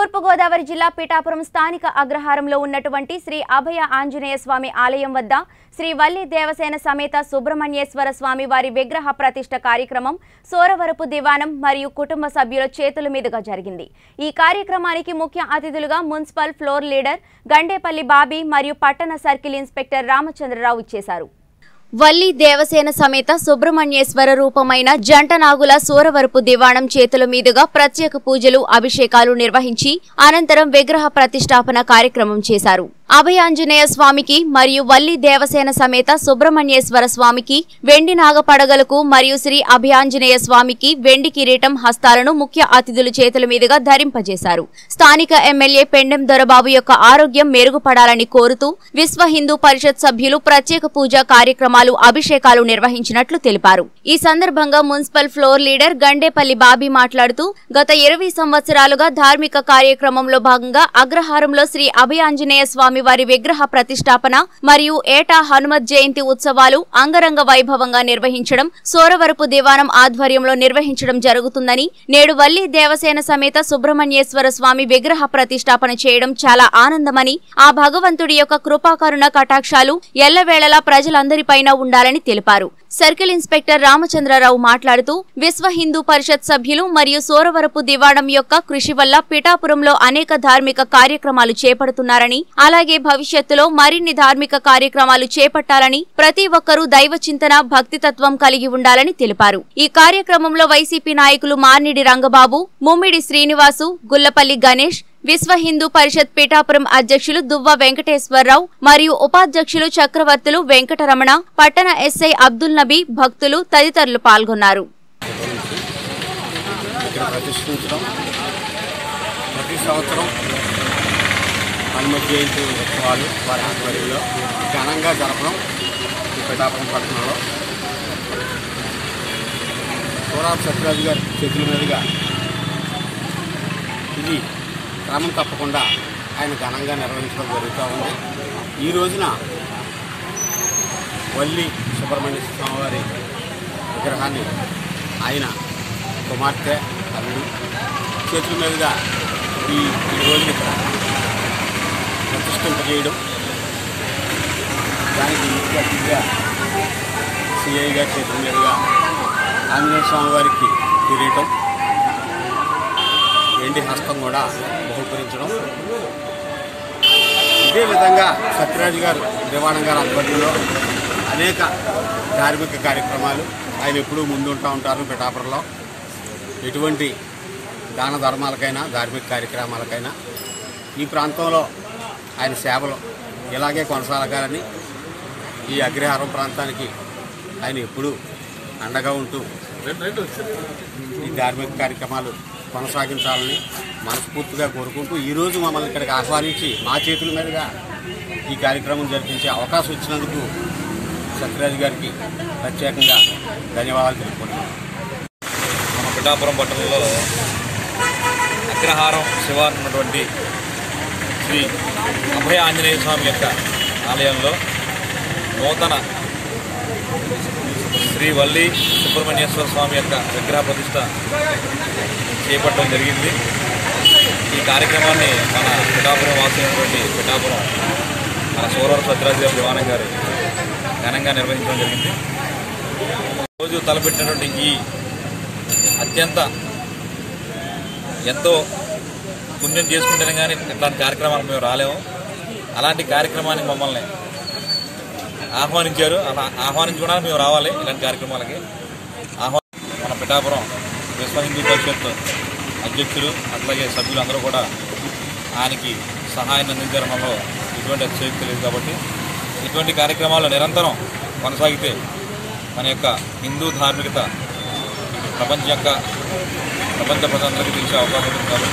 తూర్పుగోదావరి జిల్లా పిఠాపురం స్థానిక అగ్రహారంలో ఉన్నటువంటి శ్రీ అభయ ఆంజనేయ స్వామి ఆలయం వద్ద శ్రీ వల్లి దేవసేన సమేత సుబ్రహ్మణ్యేశ్వర స్వామి వారి విగ్రహ ప్రతిష్ఠ కార్యక్రమం సోరవరపు దివానం మరియు కుటుంబ సభ్యుల చేతుల మీదుగా జరిగింది ఈ కార్యక్రమానికి ముఖ్య అతిథులుగా municipal floor leader Gandepalli Bobby మరియు పట్టణ సర్కిల్ ఇన్స్పెక్టర్ రామచంద్రరావు ఇచ్చేశారు వల్లి దేవసేన సమేత సుబ్రహ్మణ్యేశ్వర రూపమైన జంటనాగుల సూరవరపు దివాణం చేతుల మీదుగా ప్రత్యేక పూజలు అభిషేకాలు నిర్వహించి అనంతరం విగ్రహ ప్రతిష్టాపన కార్యక్రమం చేశారు అభయాంజనేయ స్వామికి మరియు వల్లి దేవసేన సమేత సుబ్రహ్మణ్యేశ్వర స్వామికి వెండి నాగపడగలకు మరియు శ్రీ అభయాంజనేయ స్వామికి వెండి కిరీటం హస్తాలను ముఖ్య అతిథుల చేతుల మీదుగా ధరింపజేశారు స్థానిక ఎమ్మెల్యే పెండెం దొరబాబు యొక్క ఆరోగ్యం మెరుగుపడాలని కోరుతూ విశ్వ హిందూ పరిషత్ సభ్యులు ప్రత్యేక పూజా కార్యక్రమాలు అభిషేకాలు నిర్వహించినట్లు తెలిపారు ఈ సందర్భంగా municipal floor leader Gandepalli Bobby మాట్లాడుతూ గత ఇరవై సంవత్సరాలుగా ధార్మిక కార్యక్రమంలో భాగంగా అగ్రహారంలో శ్రీ అభయాంజనేయ స్వామి వారి విగ్రహ ప్రతిష్టాపన మరియు ఏటా హనుమత్ జయంతి ఉత్సవాలు అంగరంగ వైభవంగా నిర్వహించడం సోరవరపు దివానం ఆధ్వర్యంలో నిర్వహించడం జరుగుతుందని నేడు వల్లి దేవసేన సమేత సుబ్రహ్మణ్యేశ్వర స్వామి విగ్రహ ప్రతిష్టాపన చేయడం చాలా ఆనందమని ఆ భగవంతుడి యొక్క కృపాకరుణ కటాక్షాలు ఎల్లవేళలా ప్రజలందరిపైన ఉండాలని తెలిపారు సర్కిల్ ఇన్స్పెక్టర్ రామచంద్రరావు మాట్లాడుతూ విశ్వ హిందూ పరిషత్ సభ్యులు మరియు సోరవరపు దివాణం యొక్క కృషి వల్ల పిఠాపురంలో అనేక ధార్మిక కార్యక్రమాలు చేపడుతున్నారని అలాగే భవిష్యత్తులో మరిన్ని ధార్మిక కార్యక్రమాలు చేపట్టాలని ప్రతి ఒక్కరూ దైవ చింతన భక్తి తత్వం కలిగి ఉండాలని తెలిపారు ఈ కార్యక్రమంలో వైసీపీ నాయకులు మార్నిడి రంగబాబు ముమ్మిడి శ్రీనివాసు గుల్లపల్లి గణేష్ విశ్వ హిందూ పరిషత్ పీఠాపురం అధ్యక్షులు దువ్వ వెంకటేశ్వరరావు మరియు ఉపాధ్యక్షులు చక్రవర్తులు వెంకటరమణ పట్టణ ఎస్ఐ అబ్దుల్ నబీ భక్తులు తదితరులు పాల్గొన్నారు ఇక్కడ ప్రతిష్ఠించడం ప్రతి సంవత్సరం హనుమత్ జయంతి ఉత్సవాలు వారి ఆధ్వర్యంలో ఘనంగా జరపడం ఈ పిఠాపురం పట్టణంలో సూరాబ్ సత్యరాజు గారి చేతుల మీదుగా ఇది క్రమం తప్పకుండా ఆయన ఘనంగా నిర్వహించడం జరుగుతూ ఉంది ఈ రోజున వల్లి సుబ్రహ్మణ్య స్వామి వారి విగ్రహాన్ని ఆయన కుమార్తె తల్లి చేతుల మీదుగా ఈ ఈ రోజున ఇక్కడ ప్రతిష్ఠింపజేయడం దానికి ముఖ్య అతిథిగా సిఐ గారి చేతుల మీదుగా ఆంజనేయ స్వామి వారికి కిరీటం వెండి హస్తం కూడా బహుకరించడం ఇదే విధంగా సత్యరాజు గారు దివాణం గారి ఆధ్వర్యంలో అనేక ధార్మిక కార్యక్రమాలు ఆయన ఎప్పుడూ ముందుంటూ ఉంటారు పిఠాపురంలో ఎటువంటి దాన ధర్మాలకైనా ధార్మిక కార్యక్రమాలకైనా ఈ ప్రాంతంలో ఆయన సేవలు ఇలాగే కొనసాగాలని ఈ అగ్రహారం ప్రాంతానికి ఆయన ఎప్పుడూ అండగా ఉంటూ ఈ ధార్మిక కార్యక్రమాలు కొనసాగించాలని మనస్ఫూర్తిగా కోరుకుంటూ ఈరోజు మమ్మల్ని ఇక్కడికి ఆహ్వానించి మా చేతుల మీదుగా ఈ కార్యక్రమం జరిపించే అవకాశం ఇచ్చినందుకు సత్యరాజు గారికి ప్రత్యేకంగా ధన్యవాదాలు తెలుపుకుంటున్నాను మన పిఠాపురం పట్టణంలో అగ్రహారం శివారు ఉన్నటువంటి శ్రీ అభయ ఆంజనేయ స్వామి యొక్క ఆలయంలో నూతన శ్రీ వల్లి సుబ్రహ్మణ్యేశ్వర స్వామి యొక్క విగ్రహ ప్రతిష్ట చేపట్టడం జరిగింది ఈ కార్యక్రమాన్ని మన పిఠాపురం వాసినటువంటి పిఠాపురం మన సూరవర సత్యరాజు గారి దివానం గారు ఘనంగా నిర్వహించడం జరిగింది రోజు తలపెట్టినటువంటి ఈ అత్యంత ఎంతో పుణ్యం చేసుకుంటేనే కానీ ఇట్లాంటి కార్యక్రమాలకు మేము రాలేము అలాంటి కార్యక్రమానికి మమ్మల్ని ఆహ్వానించారు అలా ఆహ్వానించడానికి మేము రావాలి ఇలాంటి కార్యక్రమాలకి ఆహ్వాన మన పిఠాపురం విశ్వ హిందూ పరిషత్ అధ్యక్షులు అట్లాగే సభ్యులు అందరూ కూడా ఆయనకి సహాయాన్ని అందించడంలో ఎటువంటి అతిశయోక్తి లేదు కాబట్టి ఇటువంటి కార్యక్రమాలు నిరంతరం కొనసాగితే మన యొక్క హిందూ ధార్మికత ప్రపంచ యొక్క ప్రపంచ ప్రజలందరికీ తెలిసే అవకాశం ఉంది కాబట్టి